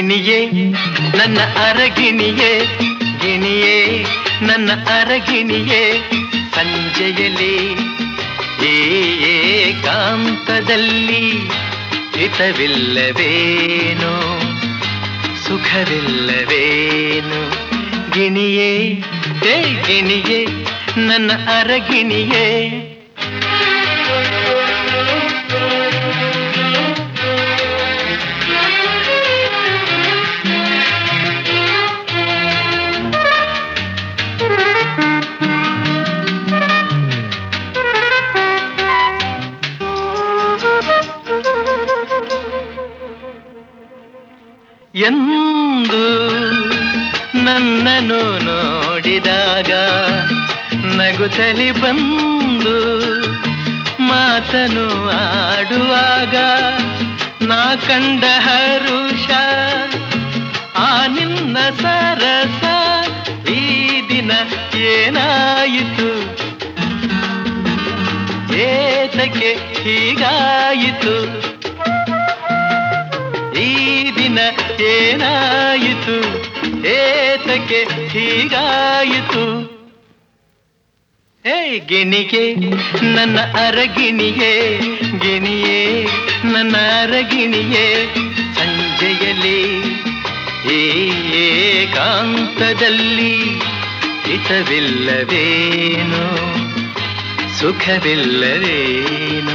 ಗಿಣಿಯೇ ನನ್ನ ಅರಗಿಣಿಯೇ ಗಿಣಿಯೇ ನನ್ನ ಅರಗಿಣಿಯೇ ಸಂಜೆಯಲಿ ಈ ಏಕಾಂತದಲ್ಲಿ ಹಿತವಿಲ್ಲವೇನೋ ಸುಖವಿಲ್ಲವೇನು ಗಿಣಿಯೇ ಹೇ ಗಿಣಿಯೇ ನನ್ನ ಅರಗಿಣಿಯೇ ಎಂದು ನನ್ನನ್ನು ನೋಡಿದಾಗ ನಗುತ್ತಲಿ ಬಂದು ಮಾತನು ಆಡುವಾಗ ನಾ ಕಂಡ ಹರುಷ ಆ ನಿನ್ನ ಸರಸ ಈ ದಿನ ಏನಾಯಿತು ಏತಕ್ಕೆ ಹೀಗಾಯಿತು ಈ ದಿನ ಏನಾಯಿತು ಏತಕ್ಕೆ ಹೀಗಾಯಿತು ಹೇ ಗಿಣಿಗೆ ನನ್ನ ಅರಗಿಣಿಯೇ ಗಿಣಿಯೇ ನನ್ನ ಅರಗಿಣಿಯೇ ಸಂಜೆಯಲ್ಲಿ ಈ ಏಕಾಂತದಲ್ಲಿ ಹಿತವಿಲ್ಲವೇನು ಸುಖವಿಲ್ಲವೇನು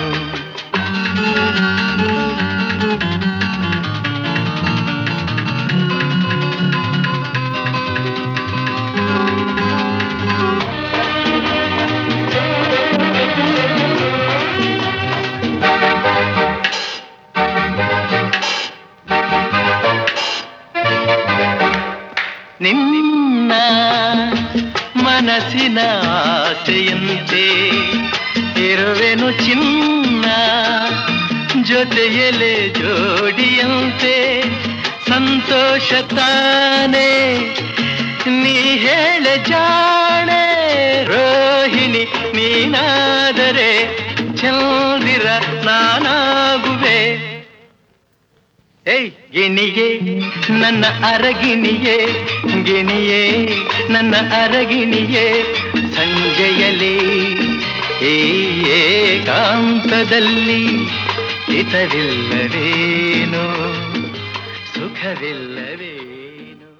ನಿನ್ನ ಮನಸ್ಸಿನ ಆಸೆಯಂತೆ ಇರುವೆನು ಚಿನ್ನ ಜೊತೆಯಲೆ ಜೋಡಿಯಂತೆ ಸಂತೋಷ ತಾನೇ ನೀ ಹೇಳ ಜಾಣೆ ರೋಹಿಣಿ ನೀನಾದರೆ ಚಂದಿರ ನಾನಾಗುವೆ ಏಯ್ ಗಿಣಿಯೇ ನನ್ನ ಅರಗಿಣಿಯೇ ಗಿಣಿಯೇ ನನ್ನ ಅರಗಿಣಿಯೇ ಸಂಜೆಯಲಿ ಈ ಏಕಾಂತದಲ್ಲಿ ಹಿತವಿಲ್ಲವೇನೋ ಸುಖವಿಲ್ಲವೇನೋ